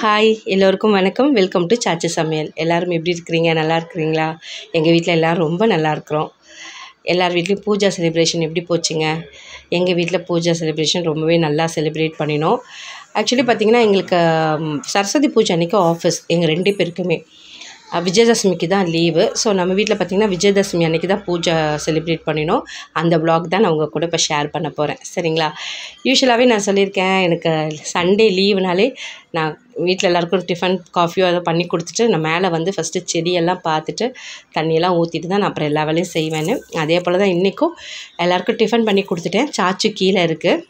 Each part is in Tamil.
ஹாய் எல்லோருக்கும் வணக்கம் வெல்கம் டு சாச்சி சமையல் எல்லோரும் எப்படி இருக்கிறீங்க நல்லா இருக்கிறீங்களா எங்கள் வீட்டில் எல்லோரும் ரொம்ப நல்லா இருக்கிறோம் எல்லார் வீட்லேயும் பூஜா செலிப்ரேஷன் எப்படி போச்சுங்க எங்கள் வீட்டில் பூஜா செலிப்ரேஷன் ரொம்பவே நல்லா செலிப்ரேட் பண்ணினோம் ஆக்சுவலி பார்த்திங்கன்னா எங்களுக்கு ம், சரஸ்வதி பூஜை அன்றைக்கி ஆஃபீஸ் எங்கள் ரெண்டு பேருக்குமே அஹ், விஜயதசமிக்கு தான் லீவு ஸோ நம்ம வீட்டில் பார்த்திங்கன்னா விஜயதசமி அன்றைக்கி தான் பூஜை செலிப்ரேட் பண்ணினோம் அந்த vlog தான் நான் உங்கள் கூட இப்போ ஷேர் பண்ண போகிறேன் சரிங்களா யூஸ்வலாகவே நான் சொல்லியிருக்கேன் எனக்கு சண்டே லீவுனாலே நான் வீட்டில் எல்லாருக்கும் டிஃபன் காஃபியோ அதை பண்ணி கொடுத்துட்டு நான் மேலே வந்து ஃபஸ்ட்டு செடியெல்லாம் பார்த்துட்டு தண்ணியெல்லாம் ஊற்றிட்டு தான் நான் அப்புறம் எல்லா வேலையும் செய்வேன்னு அதே போல் தான் இன்றைக்கும் எல்லாருக்கும் டிஃபன் பண்ணி கொடுத்துட்டேன் சாச்சு கீழே இருக்குது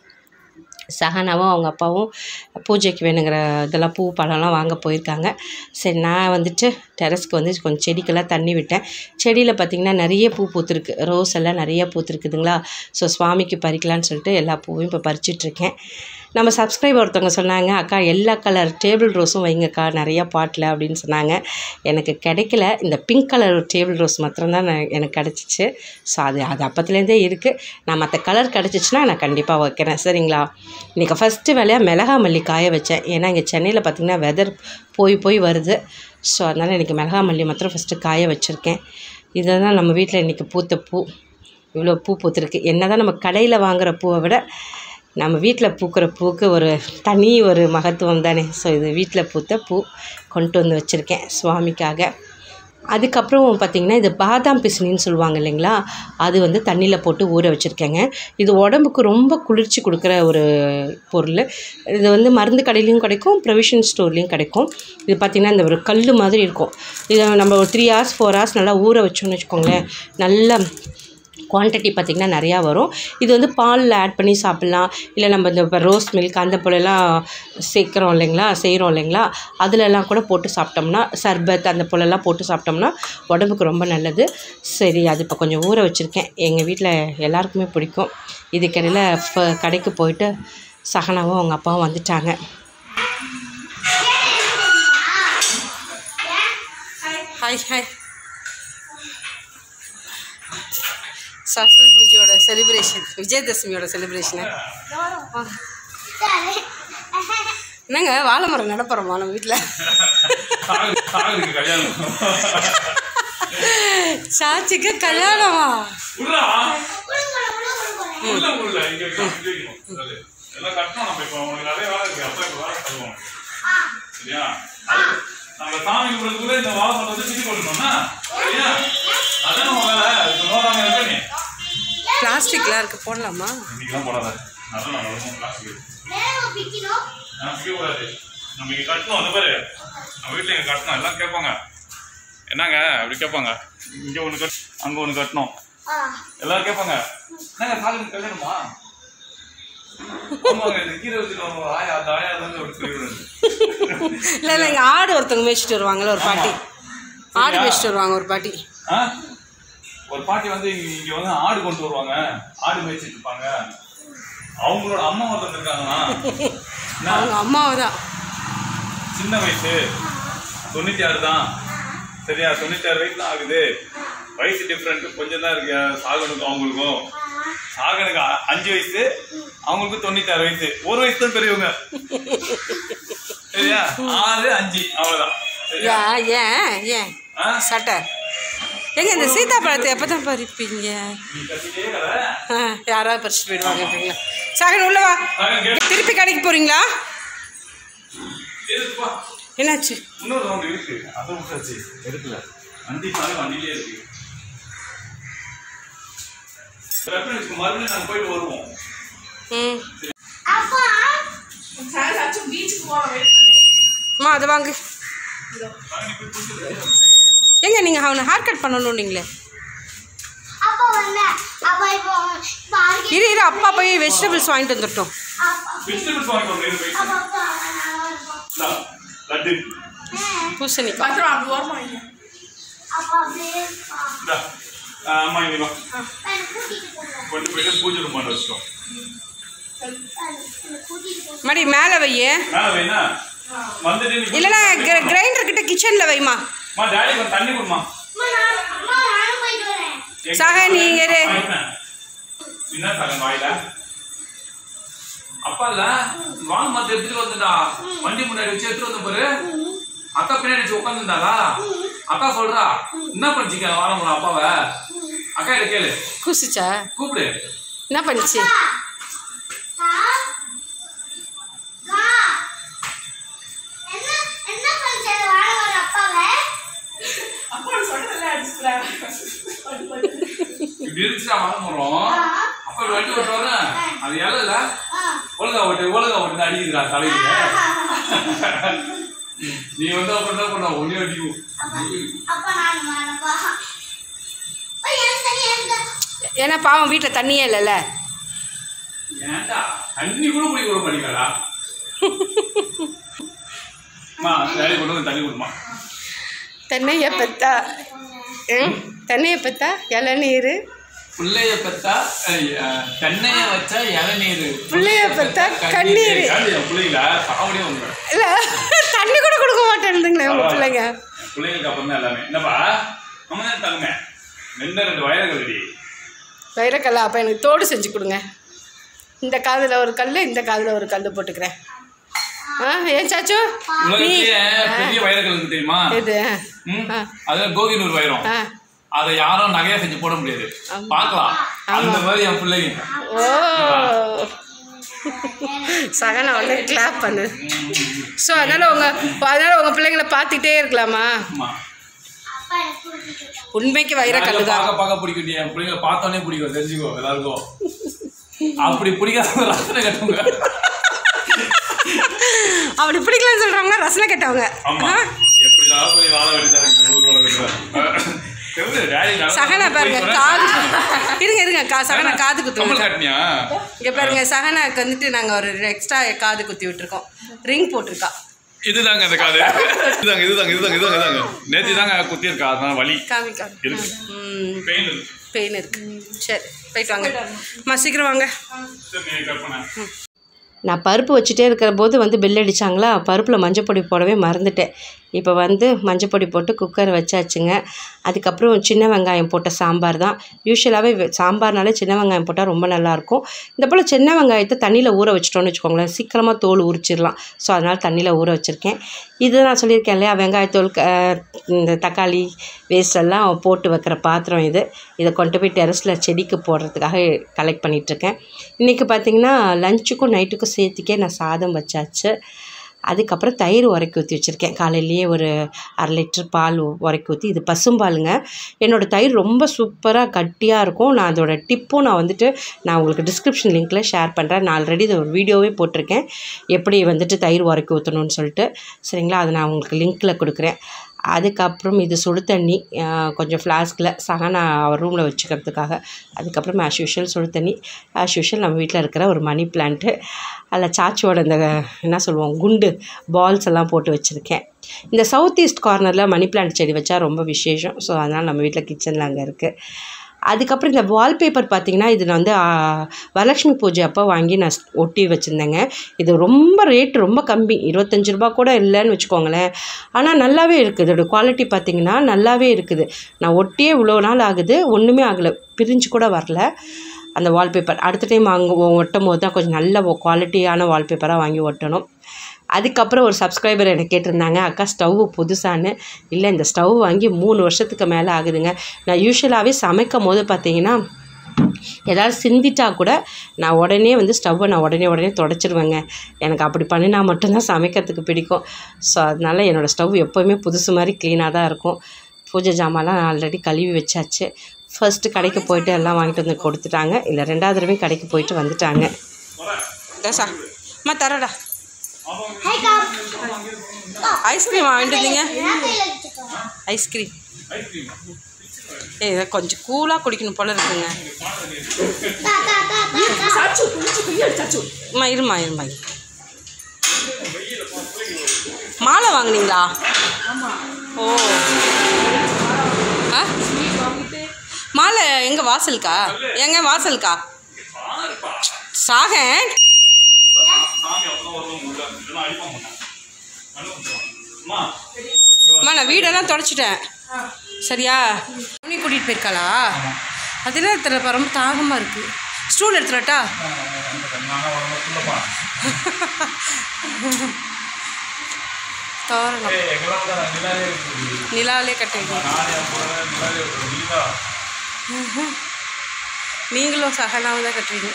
சஹனாவும் அவங்க அப்பாவும் பூஜைக்கு வேணுங்கிற இதெல்லாம் பூ பழம்லாம் வாங்க போயிருக்காங்க சரி நான் வந்துட்டு டெரஸ்க்கு வந்து கொஞ்சம் செடிக்கெல்லாம் தண்ணி விட்டேன் செடியில் பார்த்திங்கன்னா நிறைய பூ பூத்துருக்கு ரோஸ் எல்லாம் நிறைய பூத்துருக்குதுங்களா ஸோ சுவாமிக்கு பறிக்கலான்னு சொல்லிட்டு எல்லா பூவையும் இப்போ பறிச்சிட்ருக்கேன் நம்ம சப்ஸ்கிரைபர் ஒருத்தவங்க சொன்னாங்க அக்கா எல்லா கலர் டேபிள் ரோஸும் வைங்கக்கா நிறைய பாட்டில் அப்படின்னு சொன்னாங்க எனக்கு கிடைக்கல இந்த பிங்க் கலர் டேபிள் ரோஸ் மாத்திரம்தான் நான் எனக்கு கிடச்சிச்சு ஸோ அது அது அப்பத்துலேருந்தே இருக்குது நான் மற்ற கலர் கிடச்சிச்சின்னா நான் கண்டிப்பாக வைக்கிறேன் சரிங்களா இன்றைக்கி ஃபஸ்ட்டு வேலையாக மிளகா மல்லி காய வச்சேன் ஏன்னா இங்கே சென்னையில் பார்த்திங்கன்னா வெதர் போய் போய் வருது ஸோ அதனால் இன்றைக்கி மிளகா மல்லி மாத்திரம் ஃபஸ்ட்டு காய வச்சுருக்கேன் இதுதான் நம்ம வீட்டில் இன்றைக்கி பூத்த பூ இவ்வளோ பூ பூத்துருக்கு என்ன தான் நம்ம கடையில் வாங்குகிற பூவை விட நம்ம வீட்டில் பூக்கிற பூக்கு ஒரு தனி ஒரு மகத்துவம் தானே ஸோ இது வீட்டில் பூத்த பூ கொண்டு வந்து வச்சுருக்கேன் சுவாமிக்காக அதுக்கப்புறம் பார்த்திங்கன்னா இது பாதாம் பிசினின்னு சொல்லுவாங்க இல்லைங்களா அது வந்து தண்ணியில் போட்டு ஊற வச்சுருக்கேங்க இது உடம்புக்கு ரொம்ப குளிர்ச்சி கொடுக்குற ஒரு பொருள் இது வந்து மருந்து கடையிலையும் கிடைக்கும் ப்ரொவிஷன் ஸ்டோர்லேயும் கிடைக்கும் இது பார்த்திங்கன்னா இந்த ஒரு கல் மாதிரி இருக்கும் இதை நம்ம ஒரு த்ரீ ஹவர்ஸ் ஃபோர் ஹவர்ஸ் நல்லா ஊற வச்சோம்னு வச்சுக்கோங்களேன் நல்லா குவான்டிட்டி பார்த்திங்கன்னா நிறையா வரும் இது வந்து பாலில் ஆட் பண்ணி சாப்பிட்லாம் இல்லை நம்ம இந்த இப்போ ரோஸ் மில்க் அந்த போலலாம் சேர்க்குறோம் இல்லைங்களா செய்கிறோம் இல்லைங்களா அதிலெல்லாம் கூட போட்டு சாப்பிட்டோம்னா சர்பத் அந்த போலலாம் போட்டு சாப்பிட்டோம்னா உடம்புக்கு ரொம்ப நல்லது சரி அது இப்போ கொஞ்சம் ஊற வச்சுருக்கேன் எங்கள் வீட்டில் எல்லாருக்குமே பிடிக்கும் இதுக்கிடையில் இப்போ கடைக்கு போயிட்டு சகனாவும் அவங்க அப்பாவும் வந்துட்டாங்க ஹாய் ஹாய் சரஸ்வதி பூஜையோட செலிப்ரேஷன் விஜயதசமியோட செலிப்ரேஷனு என்னங்க வாழை மரம் நடப்புறோமா நம்ம வீட்டில் சாகு- சாகுறதுக்கு கல்யாணம் சாச்சிக்கு கல்யாணமா விட்றா. உள்ள உள்ள, இங்க வைக்கணும், இங்க வைக்கணும். சொல்லு. எல்லாம் கட்டணும் நம்ம இப்போ. உனக்கு நிறைய வேலை இருக்கு. அப்பா இப்ப வேலை தருவோம். சரியா? அது நம்ம சாமி கும்பிடுறதுக்குள்ள இந்த வாழை மரத்தை வந்து சுத்தி போட்டுக்கணும்னா? சரியா? அதான் நம்ம வேலை. இப்ப நோறாம இருக்க நீ. பிளாஸ்டிக்லாம் இருக்குது போடலாமா இன்னைக்கெல்லாம் போடாத. நல்லா வளரும் plastic. ஆ, பிக்கக்கூடாது. நம்ம இங்க கட்டணும், அந்த பாரு. நம்ம வீட்டுல இங்க கட்டணும். எல்லாம் கேட்பாங்க. என்னங்க அப்படி கேட்பாங்க இங்க ஒண்ணு கட் அங்க ஒண்ணு கட்டணும் எல்லாரும் கேட்பாங்க என்னங்க சாலுக்கு கல்யாணமா ஆமாங்க இந்த கீரை வச்சுட்டு வருவாங்க ஆயா அந்த ஆயா வந்து அப்படி சொல்லிவிடுறது இல்லை இல்லை இங்கே ஆடு ஒருத்தவங்க மேய்ச்சிட்டு வருவாங்கல்ல ஒரு பாட்டி ஆடு மேய்ச்சிட்டு வருவாங்க ஒரு பாட்டி ஆ? ஒரு பாட்டி வந்து இங்க இங்க வந்து ஆடு கொண்டு வருவாங்க ஆடு மேய்ச்சிட்டு இருப்பாங்க அவங்களோட அம்மா ஒருத்தர் இருக்காங்கன்னா என்ன? அவங்க அம்மாவை தான் சின்ன வயசு தொண்ணூத்தி ஆறு தான் சரியா தொண்ணூத்தி ஆறு வயசு தான் ஆகுது வயசு டிஃப்ரெண்ட் கொஞ்சம் தான் இருக்கு சாகனுக்கும் அவங்களுக்கும் சாகனுக்கு அ- அஞ்சு வயசு அவங்களுக்கு தொண்ணூத்தி ஆறு வயசு ஒரு வயசு தான் பெரியவங்க சரியா ஆறு அஞ்சு அவ்வளவுதான் சரியா ஏன் ஏன் ஏன் ஆ? சட்டை ஏங்க இந்த சீதாப்பழத்தை எப்போ தான் பறிப்பீங்க நீ கத்திட்டே கதை. ஆ, யாராவது பறிச்சுட்டு போயிடுவாங்க அப்படிங்களா சாகன் உள்ள வா சாகன் கேட்டு திருப்பி கடைக்கு போகிறீங்களா எடுத்துப்பா. என்னாச்சு இன்னொரு ரவுண்ட் இருக்கு அதை விட்டாச்சு எடுக்கல வண்டி சாமி வண்டியிலே இருக்கு ரெஃபரன்ஸ்க்கு மறுபடியும் நாங்கள் போயிட்டு வருவோம் ம் அம்மா அதை வாங்க ஏங்க நீங்கள் அவனை ஹேர் கட் பண்ணணும் நீங்களே அப்பா வந்த அப்பா இப்போ பார்க்க இரு இரு அப்பா போய் வெஜிடபிள்ஸ் வாங்கிட்டு வந்துட்டோம் அப்பா வெஜிடபிள்ஸ் வாங்கிட்டு வந்து போய் அப்பா அப்பா நான் இருப்போம். இந்தா, லட்டு பூசணிக்காய் அப்பா அப்படியே பா. இந்தா. ஆ, அம்மா இங்க வா நான் கூட்டிட்டு போறேன் கொண்டு போயிட்டு பூஜை ரூம் பண்ண வச்சிட்டோம் நான் கூட்டிட்டு போறேன் மடி மேலே வையே மேல வேணா வந்துட்டு நீ இல்லைன்னா கிரைண்டர் கிட்ட கிச்சனில் வைமா அம்மா டாடி கொஞ்சம் தண்ணி கொடுமா அம்மா நான் அம்மா நானும் போயிட்டு வரேன் சகா, நீங்க இரு. என்ன சகன் வாயில அப்பா இல்ல வாங்க மத்த எடுத்துட்டு வந்துட்டா வண்டி முன்னாடி வச்சு எடுத்துட்டு வந்த பாரு அக்கா பின்னாடி வச்சு உட்காந்துருந்தாளா அக்கா சொல்றா என்ன பண்ணிச்சிக்க வாரம் உங்க அப்பாவை அக்கா இதை கேளு குசிச்சா கூப்பிடு என்ன பண்ணுச்சு கா கா என்ன என்ன பண்ணிச்சு வாழ வர அப்பாவை இப்படி இருந்துச்சா வாரம் போறோம் அப்பா இப்படி வண்டி ஓட்டுவாரு அது எல்லாம் ஆ ஒழுங்கா ஓட்டு ஒழுங்கா ஓட்டு அடிக்குதுடா தலையில நீ வந்து அப்புறம் என்ன பண்ண ஒன்னே அடிக்கும் அப்ப நான் மாறப்பா ஓய் எனக்கு தண்ணி எனக்கு ஏன்னா பாவம் வீட்டில் தண்ணியே இல்லைல்ல ஏன்டா தண்ணி கூட குடிக்க விட மாட்டீங்கடா அம்மா வேலை கொண்டு வந்து தண்ணி கொடுமா தென்னையை பெத்தா ம் தென்னையை பெத்தா இளநீர் பிள்ளைய பெத்தா தென்னைய வச்சா இளநீர் பிள்ளைய பெத்தா கண்ணீர் பிள்ளைங்கள சாவடியே வந்து இல்லை தண்ணி கூட கொடுக்க மாட்டேன்னுங்களே உங்கள் பிள்ளைங்க பிள்ளைங்களுக்கு அப்புறம் தான் எல்லாமே என்னப்பா நம்ம தான் தங்க ரெண்டு ரெண்டு வயதுகள் வைரக்கல்லா அப்போ எனக்கு தோடு செஞ்சு கொடுங்க இந்த காதில் ஒரு கல் இந்த காதில் ஒரு கல் போட்டுக்கிறேன் ஆ ஏன் சாச்சு நீ உலகத்திலேயே பெரிய வைரக்கல் இருக்கு தெரியுமா இது ம்? ஆ. அது கோகினூர் வைரம் ஆ அதை யாரும் நகையா செஞ்சு போட முடியாது பார்க்கலாம் அந்த மாதிரி என் பிள்ளைங்க ஓ சகனா வந்து கிளாப் பண்ணு ஸோ அதனால் உங்கள் அதனால் உங்கள் பிள்ளைங்கள பார்த்துக்கிட்டே இருக்கலாமா ஆமா அப்பா எனக்கு கூட்டிட்டு போங்க. உண்மைக்கு வைரக்கல் தான் பார்க்க பார்க்க பிடிக்கும் என் பிள்ளைங்க பார்த்தோன்னே பிடிக்கும் தெரிஞ்சுக்கோ எல்லாருக்கும் அப்படி பிடிக்காத ரசனை கட்டுங்க அப்படி பிடிக்கலன்னு சொல்கிறவங்க ரசனை கெட்டவங்க ஆமா எப்படிதான் போய் வாழ வேண்டியதா இருக்கு ஊர் உலகத்துல எவ்வளவு டேடி நல்லா சகனா பாருங்க போய் காது இருங்க இருங்க கா சகனா காது கம்மல் குத்து காட்டினியா இங்கே பாருங்க சகனாக்கு வந்துட்டு நாங்கள் ஒரு எக்ஸ்ட்ரா காது குத்தி விட்டுருக்கோம் ரிங் போட்டிருக்கா இதுதாங்க அந்த காது இதுதாங்க இதுதாங்க இதுதாங்க இதுதாங்க இதுதாங்க நேற்று தாங்க குத்தியிருக்கா அதனால வலி காமி காமி இருக்கு. ம் பெயின் இருக்கு பெயின் இருக்கு சரி போயிட்டு வாங்க அம்மா சீக்கிரம் வாங்க சரி நீ கற்பனை நான் பருப்பு வச்சுட்டே இருக்கிற போது வந்து பில் அடித்தாங்களா பருப்பில் மஞ்சப்பொடி போடவே மறந்துட்டேன் இப்போ வந்து மஞ்சப்பொடி போட்டு குக்கர் வச்சாச்சுங்க அதுக்கப்புறம் சின்ன வெங்காயம் போட்ட சாம்பார் தான் யூஸ்வலாகவே சாம்பார்னாலே சின்ன வெங்காயம் போட்டால் ரொம்ப நல்லாயிருக்கும் இந்த போல் சின்ன வெங்காயத்தை தண்ணியில் ஊற வச்சிட்டோம்னு வச்சுக்கோங்களேன் சீக்கிரமாக தோல் உரிச்சிடலாம் ஸோ அதனால் தண்ணியில் ஊற வச்சுருக்கேன் இது நான் சொல்லியிருக்கேன் இல்லையா வெங்காயத்தோல் க இந்த தக்காளி வேஸ்ட் எல்லாம் போட்டு வைக்கிற பாத்திரம் இது இதை கொண்டு போய் டெரஸில் செடிக்கு போடுறதுக்காக கலெக்ட் பண்ணிகிட்ருக்கேன் இன்றைக்கி பார்த்தீங்கன்னா லஞ்சுக்கும் நைட்டுக்கும் சேர்த்துக்கே நான் சாதம் வச்சாச்சு அதுக்கப்புறம் தயிர் உரைக்கி ஊற்றி வச்சுருக்கேன் காலையிலேயே ஒரு அரை லிட்டர் பால் உரைக்கி ஊற்றி இது பசும்பாலுங்க என்னோடய தயிர் ரொம்ப சூப்பராக கட்டியாக இருக்கும் நான் அதோட டிப்பும் நான் வந்துட்டு நான் உங்களுக்கு டிஸ்கிரிப்ஷன் லிங்க்கில் ஷேர் பண்ணுறேன் நான் ஆல்ரெடி இது ஒரு வீடியோவே போட்டிருக்கேன் எப்படி வந்துட்டு தயிர் உரைக்கி ஊற்றணும்னு சொல்லிட்டு சரிங்களா அதை நான் உங்களுக்கு லிங்க்கில் கொடுக்குறேன் அதுக்கப்புறம் இது சுடு தண்ணி ஆஹ் கொஞ்சம் ஃப்ளாஸ்கில் சகனா அவர் ரூமில் வச்சுக்கிறதுக்காக அதுக்கப்புறம் ஆஸ் யூஷுவல் சுடு தண்ணி ஆஸ் யூஷுவல் நம்ம வீட்டில் இருக்கிற ஒரு மணி பிளான்ட்டு அதில் சாச்சியோட இந்த என்ன சொல்லுவோம் குண்டு பால்ஸ் எல்லாம் போட்டு வச்சுருக்கேன் இந்த சவுத் ஈஸ்ட் கார்னரில் மணி பிளான்ட் செடி வச்சா ரொம்ப விசேஷம் ஸோ அதனால் நம்ம வீட்டில் கிச்சனில் அங்கே இருக்குது அதுக்கப்புறம் இந்த வால்பேப்பர் பார்த்தீங்கன்னா இது நான் வந்து ஆ, வரலட்சுமி பூஜை அப்போ வாங்கி நான் ஸ்- ஒட்டி வச்சுருந்தேங்க இது ரொம்ப ரேட் ரொம்ப கம்மி இருபத்தஞ்சி ரூபா கூட இல்லைன்னு வச்சுக்கோங்களேன் ஆனால் நல்லாவே இருக்குது இதோட குவாலிட்டி பார்த்தீங்கன்னா நல்லாவே இருக்குது நான் ஒட்டியே இவ்வளோ நாள் ஆகுது ஒன்றுமே ஆகலை பிரிஞ்சு கூட வரல அந்த வால்பேப்பர் அடுத்த டைம் அங்கே ஒட்டும் போது தான் கொஞ்சம் நல்ல குவாலிட்டியான வால்பேப்பராக வாங்கி ஒட்டணும் அதுக்கப்புறம் ஒரு சப்ஸ்கிரைபர் எனக்கு கேட்டிருந்தாங்க அக்கா ஸ்டவ் புதுசான்னு இல்லை இந்த ஸ்டவ் வாங்கி மூணு வருஷத்துக்கு மேலே ஆகுதுங்க நான் யூஸ்வலாகவே சமைக்கும் போது பார்த்தீங்கன்னா ஏதாவது சிந்திட்டா கூட நான் உடனே வந்து ஸ்டவ்வை நான் உடனே உடனே தொடச்சிருவேங்க எனக்கு அப்படி பண்ணினா மட்டும்தான் சமைக்கிறதுக்கு பிடிக்கும் ஸோ அதனால் என்னோடய ஸ்டவ் எப்போவுமே புதுசு மாதிரி க்ளீனாக தான் இருக்கும் பூஜை ஜாமான்லாம் ஆல்ரெடி கழுவி வச்சாச்சு ஃபர்ஸ்ட்டு கடைக்கு போயிட்டு எல்லாம் வாங்கிட்டு வந்து கொடுத்துட்டாங்க இல்லை ரெண்டாவது தடவையும் கடைக்கு போயிட்டு வந்துட்டாங்க தசா அம்மா தரடா ஹாய் கா ஐஸ்கிரீம் வாங்கிட்டு வந்தீங்க என்ன கையில வச்சுக்கோ ஐஸ்கிரீம் ஐஸ்கிரீம் ஏ இதை கொஞ்சம் கூலாக குடிக்கணும் போல இருக்குங்க தா தா தா தா தா அம்மா இருமா இருமா இரு. மாலை வாங்குனீங்களா ஓ ஆ மாலை எங்க வாசலுக்கா எங்க வாசலுக்கா சாகன் சாமி அப்பதான் வருவாங்க உள்ள இல்லைன்னா அடிப்பாங்க உன்னை. நல்ல கொஞ்சம். அம்மா அம்மா நான் வீடெல்லாம் தொடச்சிட்டேன் சரியா உனி கூட்டிகிட்டு போயிருக்காளா அதெல்லாம் தெரியல ரொம்ப தாகமாக இருக்குது ஸ்டூல் எடுத்துடட்டா நானும் வரணும்லப்பா தோரணம் ஏய் எங்கெல்லாம் கூட நிலாவே இருக்குது நிலாவிலே கட்டுவீங்க நான் என் கூட நிலாவே இருக்குது நீதா நீங்களும் சகனாவும் தான் கட்டுவீங்க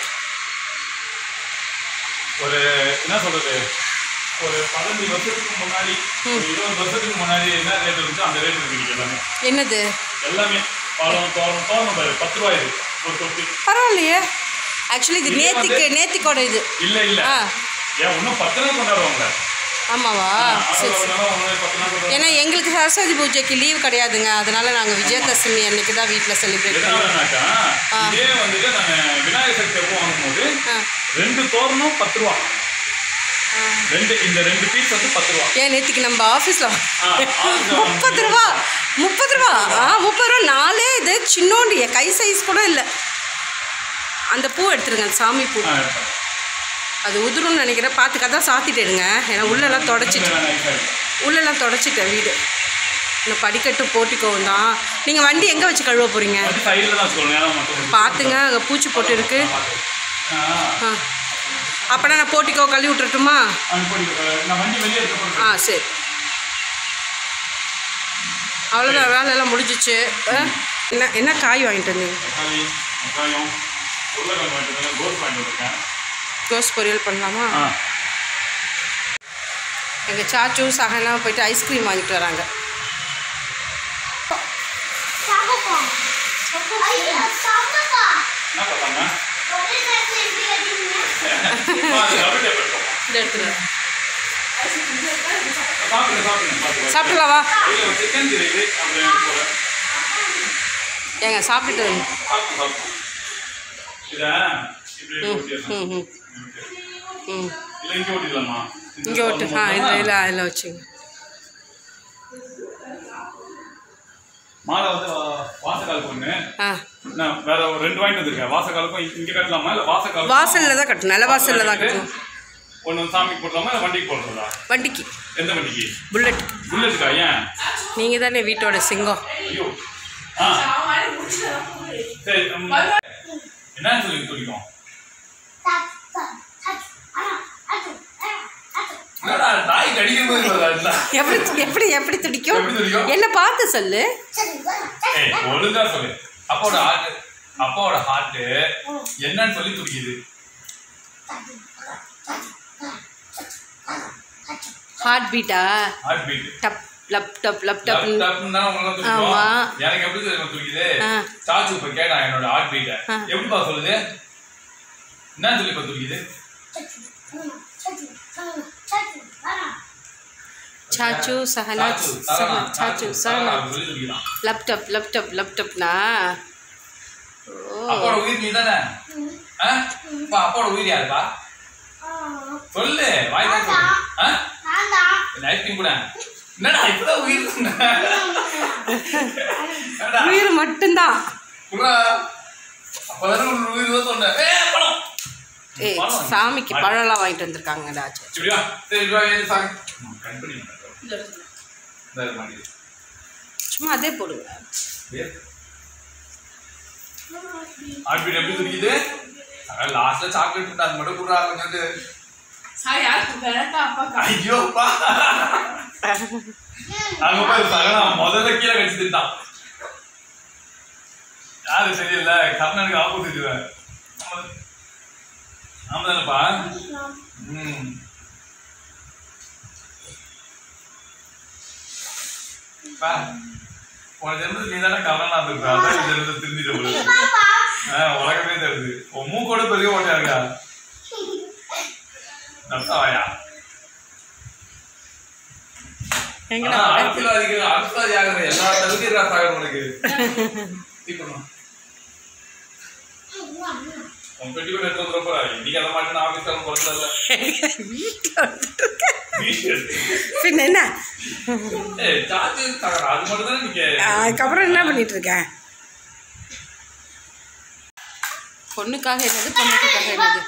ஒரு என்ன சொல்றது ஒரு பதினஞ்சு வருஷத்துக்கு முன்னாடி ஒரு இருபது வருஷத்துக்கு முன்னாடி என்ன ரேட் இருந்துச்சோ அந்த ரேட் இருக்கு எல்லாமே என்னது எல்லாமே பழம் தோரணம் தோரணம் பாரு பத்து ரூபாய் இது ஒரு தொட்டி பரவாயில்லையே ஆக்சுவலி இது இது வந்து- நேத்திக்கு நேத்திக்கோட இது இல்ல இல்ல ஆ. ஏன் இன்னும் பத்து நாள் கொண்டாடுவாங்க ஆமாவா சரி சரி பத்து நாள் கொண்டாடுவாங்க ஏன்னா எங்களுக்கு சரஸ்வதி பூஜைக்கு லீவ் கிடையாதுங்க அதனால நாங்கள் விஜயதசமி அன்னைக்கு தான் வீட்டில் செலிப்ரேட் பண்ணுவோம் எதனாலனாக்கா ஆ. இதே வந்துட்டு நாங்கள் விநாயகர் சதுர்த்தி எப்போ வாங்கும்போது ஆ ரெண்டு தோரணம் பத்து ரூபா ஆ. ரெண்டு இந்த ரெண்டு பீஸ் வந்து பத்து ரூபா ஏன் நேத்திக்கு நம்ம ஆஃபீஸில் ஆ, ஆஃபீஸ்ல முப்பது ரூபா முப்பது ரூபா ஆ முப்பது ரூபா நாலே இது சின்னோண்டு என் கை சைஸ் கூட இல்லை அந்த பூ எடுத்துருங்க அந்த சாமி பூ ஆ, அது உதிரும்னு நினைக்கிறேன் பார்த்து கதை சாத்திட்டுடுங்க ஏன்னா உள்ளெல்லாம் தொடச்சிட்டு நல்லா nice ஆ இருக்கு. உள்ளெல்லாம் தொடச்சிட்டேன் வீடு இந்த படிக்கட்டு போட்டிக்கவும் தான் நீங்கள் வண்டி எங்கே வச்சு கழுவ போகிறீங்க அது சைடில் தான் சொல்லணும் ஏன்னா மட்டும் பார்த்துங்க அங்கே பூச்சி போட்டு இருக்கு ஆ, ஆ அப்போனா நான் போட்டிக்கோ கழுவி விட்டுறட்டுமா அனுப்பி நான் வண்டி வெளியே இருக்க ஆ சரி அவ்வளோதான் வேலையெல்லாம் முடிஞ்சிச்சு ஆ, என்ன என்ன காய் வாங்கிட்டு வந்தீங்க தக்காளி வெங்காயம் உருளைக்கிழங்கு வாங்கிட்டு வந்தேன் கோஸ் வாங்கிட்டு வந்திருக்கேன் கோஸ் பொரியல் பண்ணலாமா ஆ எங்கள் சாச்சு சகனா போயிட்டு ஐஸ்கிரீம் வாங்கிட்டு வராங்க சாப்பிட்டா ஐயா சாப்பிட்டா என்ன பண்ணாங்க ஒரே நேரத்தில் எப்படி கட்டிங்க அது double tap இருக்கும். இந்த இடத்துல சாப்பிடுங்க சாப்பிடுங்க சாப்பிடுங்க சாப்பிடலாவா இல்ல ஒரு சிக்கன் தெரியுது அப்படின்னு போகிறேன் ஏங்க சாப்பிட்டுட்டு வரீங்க. சாப்பிட்டு சாப்பிட்டு இதை இப்படி ம் ஓட்டிடலாம் ம் ம் ம் இல்லை இங்கே ஓட்டிடலாமா இங்கே விட்டு ஆ இல்லை இல்லை அதில் வச்சுங்க மாலை வந்து வா- வாசக்காலுக்கு ஒன்று ஆ நான் வேற ஒரு ரெண்டு வாங்கிட்டு வந்திருக்கேன் வாசக்காலுக்கும் இங்க- இங்க கட்டலாமா இல்லை வாசக்கால் வாசலில் தான் கட்டணும் நில வாசலில் தான் கட்டணும் ஒன்று சாமிக்கு போடலாமா இல்லை வண்டிக்கு போடுறதா வண்டிக்கு எந்த வண்டிக்கு புல்லட் புல்லட்டுக்கா ஏன் நீங்கள் தானே வீட்டோட சிங்கம் ஐயோ ஆ சரி ம். என்னன்னு சொல்லி துடிக்கும் சாப்பிட்டா சாப்பிட்டா அச்சு அச்சு என்னடா நாய் கடிக்கிற மாதிரி வருதா இதெல்லாம்? எப்படி எப்படி எப்படி துடிக்கும் எப்படி துடிக்கும்? என்ன பார்த்து சொல்லு சரி ஏய் ஒழுங்கா சொல்லு அப்பாவோட ஹார்ட் அப்பாவோட ஹார்ட் என்னன்னு சொல்லி துடிக்குது ஹார்ட் பீட்டா heart beat dub lub dub lub dub எனக்கு ஆமா. எப்படி தெரியுமா துடிக்குது ஆ. சாச்சு இப்ப கேட்டா என்னோட ஹார்ட் பீட்ட ஆ. எப்படிப்பா சொல்லுது என்ன சொல்லி இப்ப துடிக்குது சாச்சு சஹனா சாச்சு, சஹனா சரவணா, சாச்சு சரவணா சஹனா அப்படி சொல்லி துடிக்கிறான் லேப்டாப் லேப்டாப் லேப்டாப்னா ஓ அப்பாவோட உயிர் நீ தானே அப்பாவோட உயிர் யாருப்பா சொல்லு வாய் தான் சொல்லு. ஆ? இந்த ஐஸ்கிரீம் கூட என்னடா இப்பதான் உயிர் சொன்ன என்னடா? உயிர் மட்டும்தான் குர்ரா, அப்பதானே ஒரு உயிர் தான் சொன்னேன். ஏய், பழம். ஏய் பழம். சாமிக்கு பழம்லாம் வாங்கிட்டு வந்திருக்காங்கடா சாச்சு இப்படியா? சரி, இப்படி வா, ஏறு, சாமி. ம், கண் பண்ணி விடுறேன். இந்தா இரு, மாட்டிடு. சும்மா அதே போடுங்க ஏய். ஹார்ட்பீட் எப்படி துடிக்குது அதான் லாஸ்ட்ல சாக்லேட் உண்டு அது மட்டும் குடுறா கொஞ்சோண்டு ஐயோப்பா அங்க போய் சகனா முதல்ல கீழே கடிச்சு திட்டான் யாரு சரியில்ல கர்ணனுக்கு ஆப்போசிட் ஆமா தானேப்பா ம் பா உன ஜென்மத்துக்கு நீ தானே கர்ணனா இருந்திருப்ப அதான் இந்த ஜென்மத்தை திருந்திட்ட போல ஆ உலகமே தெரியுது உன் மூக்கோட பெரிய ஓட்டையா இருக்கா நப்தாவாயா எங்கடா ஆனா, போற? அரசியல்வாதிகள் அரசியல்வாதி ஆகுற எல்லா தகுதியும் சாகணும் உனக்கு சீக்கிரம் உன் பெட்டி கூட எடுத்து வந்துட போறா இன்னைக்கு அதை மாட்டேன் ஆபீஸ் எல்லாம் பிறந்ததில்ல வீட்டுல வந்துட்டு இருக்க. பின்ன என்ன ஏய் சார்ஜ் சாகரா அது மட்டும் தான் நீங்க அதுக்கப்புறம் என்ன பண்ணிட்டு இருக்க பொண்ணுக்காக என்னது பொண்ணுக்காக என்னது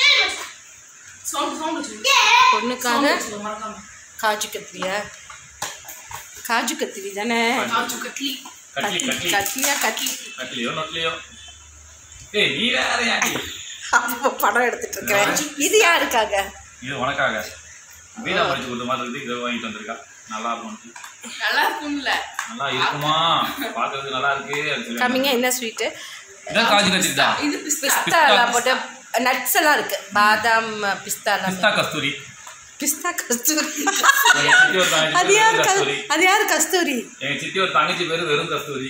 பொண்ணுக்காக காஜு கத்திரியா காஜு கத்திரி தானே கட்லி கட்லி கத்திரியா கத்திரி கட்லியோ நொட்லியோ ஏய் நீ வேற யாட்டி அப்போ படம் எடுத்துட்டு இருக்கிறேன் இது யாருக்காக இது உனக்காக வீடா படிச்சு கொடுத்த மாதிரி இருக்கு இதை வாங்கிட்டு வந்திருக்கா நல்லா இருக்கும் நல்லா இருக்கும்ல நல்லா இருக்குமா பார்க்கறதுக்கு நல்லா இருக்கு அது சொல்லி கம்மிங்க என்ன ஸ்வீட்டு இதான் காஜு கத்திரிதா இது பிஸ்தா பிஸ்தா எல்லாம் போட்டு நட்ஸ் எல்லாம் இருக்கு பாதாம் பிஸ்தா எல்லாம் பிஸ்தா கஸ்தூரி பிஸ்தா கஸ்தூரி எங்க சித்தி ஒரு தங்கச்சி அது பேரு யார் வெறும் க- கஸ்தூரி அது யார் கஸ்தூரி எங்க சித்தி ஒரு தங்கச்சி பேரு வெறும் கஸ்தூரி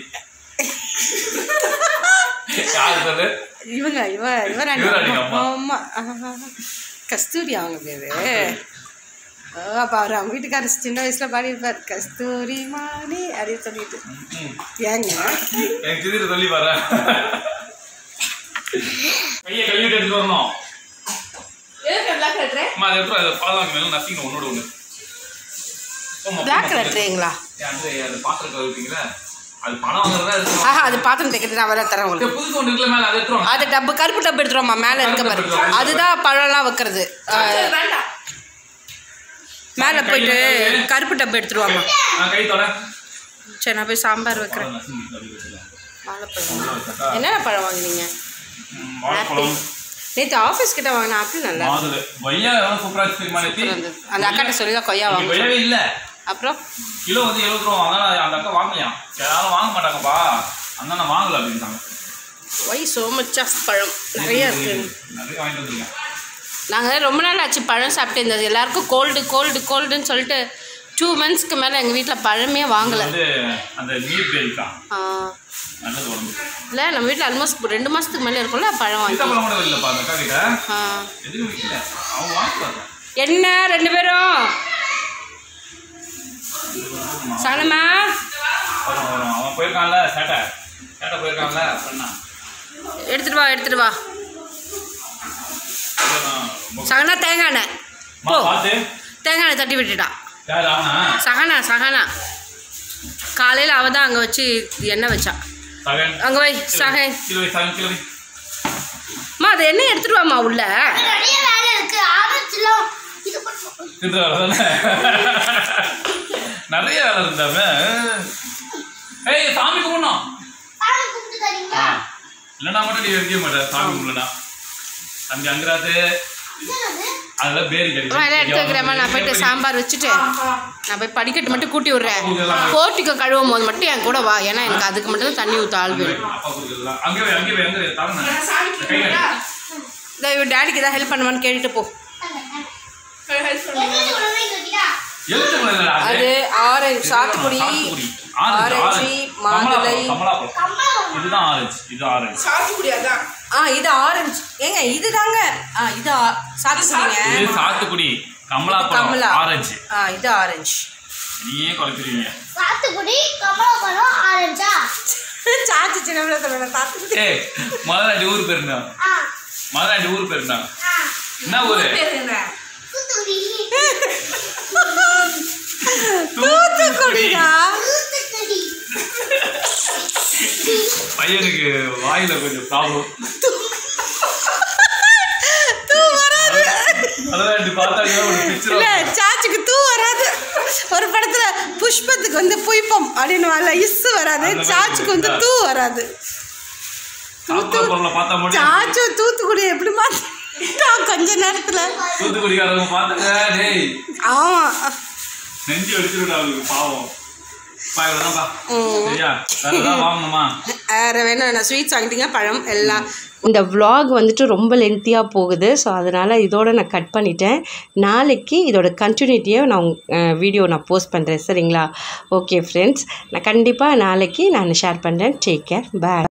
யாரு பேரு இவங்க இவ இவராணி இவராணி அம்மா அம்மா. ஆமா கஸ்தூரி அவங்க பேரு ஓ, அப்ப அவர் அவங்க வீட்டுக்காரர் சின்ன வயசுல பாடியிருப்பார் கஸ்தூரி மாணி அப்படின்னு சொல்லிட்டு ம். ஏங்க எங்க சித்தி சொல்லி பாரு கையை கழுவிட்டு எடுத்து வரணும் எதுக்கு பிளாக் கட்டுறேன் அம்மா அதை எடுத்து அதை பழம் மேல நசிங்க ஒன்னோட ஒண்ணு போம்மா, பிளாக் போம்மா. லெட்டருங்களா ஏன் அந்த அது பாத்திரம் கழுவிட்டீங்களா அது பணம் வாங்குறதா இருக்கு ஆஹா அது பாத்திரம் தைக்கிறது நான் வர தரேன் உங்களுக்கு புதுசு ஒன்று இருக்குல்ல மேல அதை எடுத்துருவாங்க அது டப்பு கருப்பு டப்பு எடுத்துருவோம்மா மேலே இருக்க பாரு கருப்பு டப்பு. அதுதான் பழம்லாம் வைக்கிறது ஆ, வேண்டாம் மேலே போயிட்டு கருப்பு டப்பு எடுத்துருவாம்மா நான் கை தொட சரி நான் போய் சாம்பார் வைக்கிறேன் பழம் நசுங்கி கழுவி வச்சுக்கலாம். வாழைப்பழம் உள்ள வச்சாக்கா, என்னென்ன பழம் வாங்குனீங்க ம், வாழைப்பழம் நேற்று ஆஃபீஸ் கிட்ட வாங்கின ஆப்பிள் நல்லா மாதுளை கொய்யா எவ்வளவு சூப்பரா இருக்கு தெரியுமா நேத்தி? இருந்தது அந்த அக்காட்ட சொல்லி தான் கொய்யா இங்க வாங்க கொய்யாவே இல்ல அப்புறம் கிலோ வந்து எழுபது ரூபா அதனால அந்த அக்கா வாங்கலையாம் யாரும் வாங்க மாட்டாங்கப்பா அதனால நான் வாங்கல அப்படின்ட்டாங்க ஒய் சோ மச் ஆஃப் பழம் நிறைய இருக்கு நிறைய வாங்கிட்டு வந்திருக்கேன் நாங்கள் ரொம்ப நாள் ஆச்சு பழம் சாப்பிட்டு இருந்தது எல்லாருக்கும் கோல்டு கோல்டு கோல்டுன்னு சொல்லிட்டு டூ மந்த்ஸ்க்கு மேலே எங்கள் வீட்டில் பழமே இது வாங்கலை வந்து அந்த நீர் பேரிக்கா நல்லது உடம்பு இல்லை நம்ம வீட்டில் ஆல்மோஸ்ட் ரெண்டு மாதத்துக்கு மேலே இருக்கும்ல பழம் வாங்கி சீத்தாப்பழம் கூட இல்லப்பா அந்த அக்கா கிட்ட ஆ. எதுவும் விற்கல அவங்க வாங்குவாங்க என்ன ரெண்டு பேரும் சனமா வரும் வரும் அவன் போயிருக்கான்ல சேட்டை சேட்டை போயிருக்கான்ல பண்ணா எடுத்துட்டு வா எடுத்துட்டு வா சகனா தேங்காய் எண்ணெய் போ பார்த்து தேங்காய் எண்ணெய் தட்டி விட்டுட்டான் யார் அவனா சகனா சகனா காலையில் அவள் தான் அங்கே வச்சு எண்ணெய் வச்சா சகன் அங்கே வை சகன் கிலோ வை, சகன் கிலோ வை. அம்மா அதை எண்ணெய் எடுத்துட்டு வாம்மா உள்ள நிறைய வேலை இருக்கு ஆரம்பிச்சுலாம் இது பண்ணுவோம் தின்ற வேலை தானே நிறைய வேலை இருந்தாம ஏய் சாமி கும்பிடணும் சாமி கும்பிட்டு தரீங்களா இல்லைன்னா மட்டும் நீ வைக்க மாட்டேன் சாமி கும்பிடலாம் தம்பி அங்கராது என்னது அதெல்லாம் பேரி அம்மா எல்லாம் எடுத்து வைக்கிறேம்மா நான் போயிட்டு சாம்பார் வச்சுட்டு நான் போய் படிக்கட்டு மட்டும் கூட்டி விட்றேன் போர்ட்டிக்கோ கழுவும் போது மட்டும் என் கூட வா ஏன்னா எனக்கு அதுக்கு மட்டும் தான் தண்ணி ஊற்ற ஆள் வேணும் அப்பா கொடுக்கலாம் அங்கே வை அங்கே வை அங்கே வை தரணும் நான் சாமிக்கு கையில போறேன். இந்த இவன் டேடிக்கு ஏதாவது ஹெல்ப் பண்ணுவான்னு கேட்டுட்டு போ ஹெல்ப் பண்ணுங்க எங்களுக்கு உடனே கேட்டீங்களா எழுத்து இல்லடா அது ஆரஞ்சு சாத்துக்குடி சாத்துக்குடி ஆரஞ்சு ஆரஞ்சு ஆரஞ்சு மாதுளை கமலாப்பழம் கம்பளம் இதுதான் ஆரஞ்சு இது ஆரஞ்சு சாத்துக்குடி அதான் ஆ இது ஆரஞ்சு ஏங்க இது தாங்க ஆ இது ஆ- சாத்துக்குடிங்க இது சாத்துக்குடி கமலாப்பழம் கமலா ஆரஞ்சு ஆ இது ஆரஞ்சு நீயே குறைச்சிருவீங்க சாத்துக்குடி கமலப்பழம் ஆரஞ்சா சாச்சி சின்ன சொல்லணும் சாத்துக்குடி ஏய் மதுராண்டி ஊர் பேர் என்ன ஆ மதுராண்டி ஊர் பேர் என்ன ஆ என்ன ஊரு பேர் என்ன தூத்துக்குடி தூத்துக்குடியா தூத்துக்குடி பையனுக்கு வாயில கொஞ்சம் ப்ராப்ளம் தூ வராது மதுராண்டி பார்த்தாலே ஒரு பிக்சர் இல்ல சாச்சிக்கு தூ வராது ஒரு படத்துல புஷ்பத்துக்கு வந்து புய்பம் அப்படின்னு வரல இஸ் வராது அந்த மாதிரி சாச்சிக்கு வந்து இருக்கா? தூ வராது சாப்பிட்ற பொருளை பார்த்தா மட்டும் சாச்சு தூத்துக்குடி எப்படி மாத்திட்டான் கொஞ்ச நேரத்துல தூத்துக்குடிக்காரங்க பார்த்தாங்க டேய் ஆமா நெஞ்சு அடிச்சிருடா அவங்களுக்கு பாவம் பா இவ்வளோதான்ப்பா ம். சரியா வேற ஏதாவது வாங்கணுமா வேறு வேணும் வேணாம் ஸ்வீட்ஸ் வாங்கிட்டீங்க பழம் எல்லாம் இந்த vlog வந்துட்டு ரொம்ப லென்த்தியாக போகுது ஸோ அதனால் இதோட நான் கட் பண்ணிட்டேன் நாளைக்கு இதோட கண்டினியூட்டியை நான் வீடியோ நான் போஸ்ட் பண்ணுறேன் சரிங்களா ஓகே ஃப்ரெண்ட்ஸ் நான் கண்டிப்பாக நாளைக்கு நான் ஷேர் பண்ணுறேன் டேக் கேர் பாய்